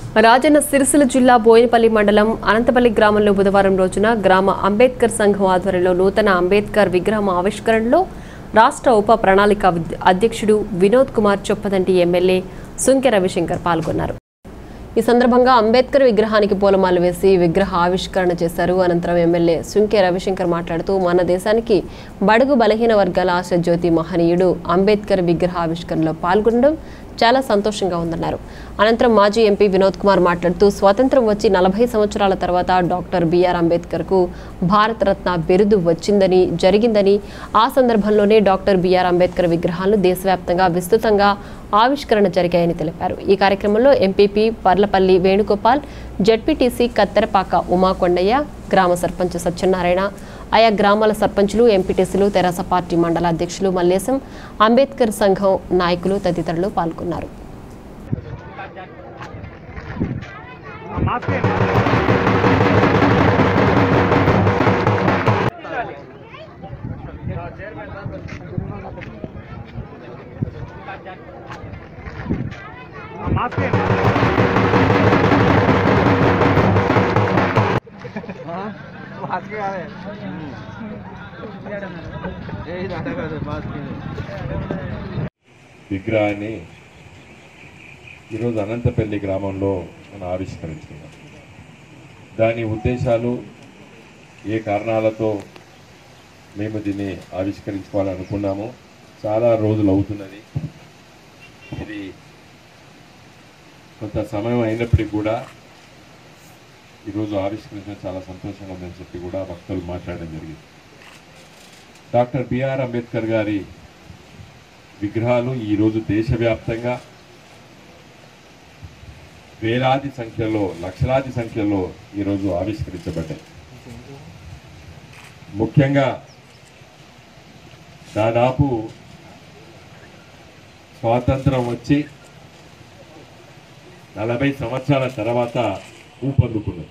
రాజన్న సిరిసిల్ల జిల్లా బోయినపల్లి మండలం అనంతపల్లి గ్రామంలో బుధవారం రోజున గ్రామ అంబేద్కర్ సంఘం ఆధ్వర్యంలో నూతన అంబేద్కర్ విగ్రహం ఆవిష్కరణలో రాష్ట్ర ఉప ప్రణాళిక విద్- అధ్యక్షుడు వినోద్ కుమార్ చొప్పదంటి ఎమ్మెల్యే సుంకె రవిశంకర్ పాల్గొన్నారు ఈ సందర్భంగా అంబేద్కర్ విగ్రహానికి పూలమాల వేసి విగ్రహ ఆవిష్కరణ చేశారు అనంతరం ఎమ్మెల్యే సుంకె రవిశంకర్ మాట్లాడుతూ మన దేశానికి బడుగు బలహీన వర్గాల ఆశజ్యోతి మహనీయుడు అంబేద్కర్ విగ్రహ ఆవిష్కరణలో పాల్గొనడం చాలా సంతోషంగా ఉందన్నారు అనంతరం మాజీ ఎంపీ వినోద్ కుమార్ మాట్లాడుతూ స్వాతంత్రం వచ్చి నలభై సంవత్సరాల తర్వాత డాక్టర్ బిఆర్ అంబేద్కర్కు భారతరత్న బిరుదు వచ్చిందని జరిగిందని ఆ సందర్భంలోనే డాక్టర్ బిఆర్ అంబేద్కర్ విగ్రహాలను దేశవ్యాప్తంగా విస్తృతంగా ఆవిష్కరణ జరిగాయని తెలిపారు ఈ కార్యక్రమంలో ఎంపీపీ పర్లపల్లి వేణుగోపాల్ జడ్పీటీసీ కత్తెరపాక ఉమాకొండయ్య గ్రామ సర్పంచ్ సత్యనారాయణ ఆయా గ్రామాల సర్పంచులు ఎంపీటీసీలు తెరాస పార్టీ మండల అధ్యక్షులు మల్లేశం అంబేద్కర్ సంఘం నాయకులు తదితరులు పాల్గొన్నారు విగ్రహాన్ని ఈరోజు అనంతపల్లి గ్రామంలో మనం ఆవిష్కరించుకున్నాం దాని ఉద్దేశాలు ఏ కారణాలతో మేము దీన్ని ఆవిష్కరించుకోవాలనుకున్నాము చాలా రోజులు అవుతున్నది ఇది కొంత సమయం అయినప్పటికీ కూడా ఈరోజు ఆవిష్కరించడం చాలా సంతోషంగా ఉందని చెప్పి కూడా భక్తులు మాట్లాడడం జరిగింది డాక్టర్ బిఆర్ అంబేద్కర్ గారి విగ్రహాలు ఈరోజు దేశవ్యాప్తంగా వేలాది సంఖ్యలో లక్షలాది సంఖ్యలో ఈరోజు ఆవిష్కరించబడ్డాయి ముఖ్యంగా దాదాపు స్వాతంత్రం వచ్చి నలభై సంవత్సరాల తర్వాత ఊపందుకున్నది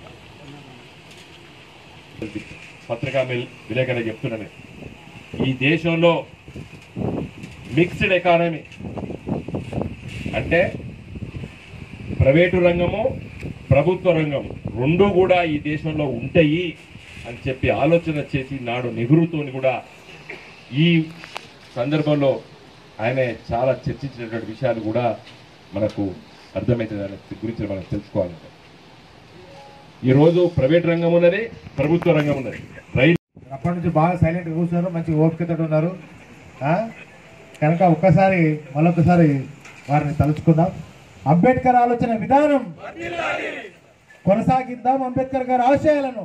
పత్రికా విల్- విలేకరులు చెప్తున్నాను ఈ దేశంలో మిక్స్డ్ ఎకానమీ అంటే ప్రైవేటు రంగము ప్రభుత్వ రంగం రెండు కూడా ఈ దేశంలో ఉంటాయి అని చెప్పి ఆలోచన చేసి నాడు నెహ్రూతోని కూడా ఈ సందర్భంలో ఆయన చాలా చర్చించినటువంటి విషయాలు కూడా మనకు అర్థమవుతుంది దాని గురించి మనం తెలుసుకోవాలంటే ఈరోజు ప్రైవేట్ రంగం ఉన్నది ప్రభుత్వ రంగం ఉన్నది రైలు అప్పటి నుంచి బాగా సైలెంట్ కూర్చున్నారు మంచి ఓపికతో ఉన్నారు ఆ? కనుక ఒక్కసారి మరొకసారి వారిని తలుచుకుందాం అంబేద్కర్ ఆలోచన విధానం కొనసాగిద్దాం అంబేద్కర్ గారి ఆశయాలను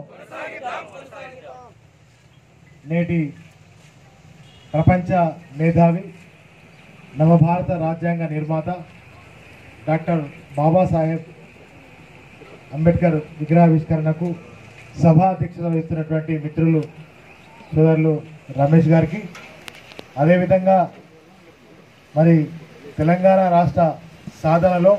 నేటి ప్రపంచ మేధావి నవభారత రాజ్యాంగ నిర్మాత డాక్టర్ బాబాసాహెబ్ అంబేద్కర్ విగ్రహావిష్కరణకు సభా అధ్యక్షత వహిస్తున్నటువంటి మిత్రులు సోదరులు రమేష్ గారికి అదేవిధంగా మరి తెలంగాణ రాష్ట్ర సాధనలో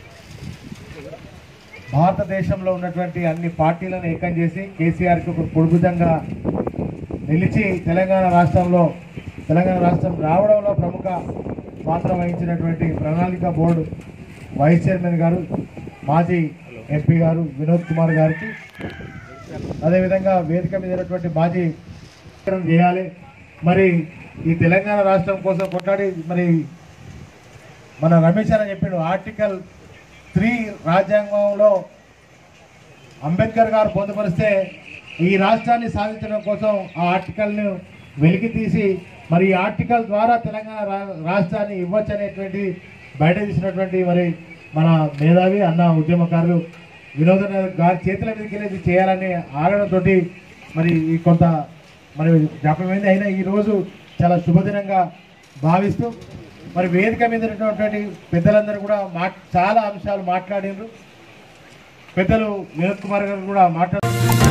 భారతదేశంలో ఉన్నటువంటి అన్ని పార్టీలను ఏకం చేసి కేసీఆర్కి ఒక పొడుగుదంగా నిలిచి తెలంగాణ రాష్ట్రంలో తెలంగాణ రాష్ట్రం రావడంలో ప్రముఖ పాత్ర వహించినటువంటి ప్రణాళిక బోర్డు వైస్ చైర్మన్ గారు మాజీ ఎంపీ గారు వినోద్ కుమార్ గారికి అదేవిధంగా వేదిక మీద ఉన్నటువంటి మాజీ కార్యక్రమం చేయాలి మరి ఈ తెలంగాణ రాష్ట్రం కోసం కొట్లాడి మరి మన రమేష్ అని చెప్పిండు ఆర్టికల్ త్రీ రాజ్యాంగంలో అంబేద్కర్ గారు పొందుపరిస్తే ఈ రాష్ట్రాన్ని సాధించడం కోసం ఆ ఆర్టికల్ను వెలికి తీసి మరి ఈ ఆర్టికల్ ద్వారా తెలంగాణ రా- రాష్ట్రాన్ని ఇవ్వచ్చు అనేటువంటి బయట తీసినటువంటి మరి మన మేధావి అన్న ఉద్యమకారులు వినోదన గారి చేతుల మీదకి వెళ్ళి ఇది చేయాలని ఆగడంతో మరి ఈ కొంత మరి జ్ఞాపకమైంది అయినా ఈ రోజు చాలా శుభదినంగా భావిస్తూ మరి వేదిక మీద ఉన్నటువంటి పెద్దలందరూ కూడా మా చాలా అంశాలు మాట్లాడినారు పెద్దలు వినోద్ కుమార్ గారు కూడా మాట్లాడు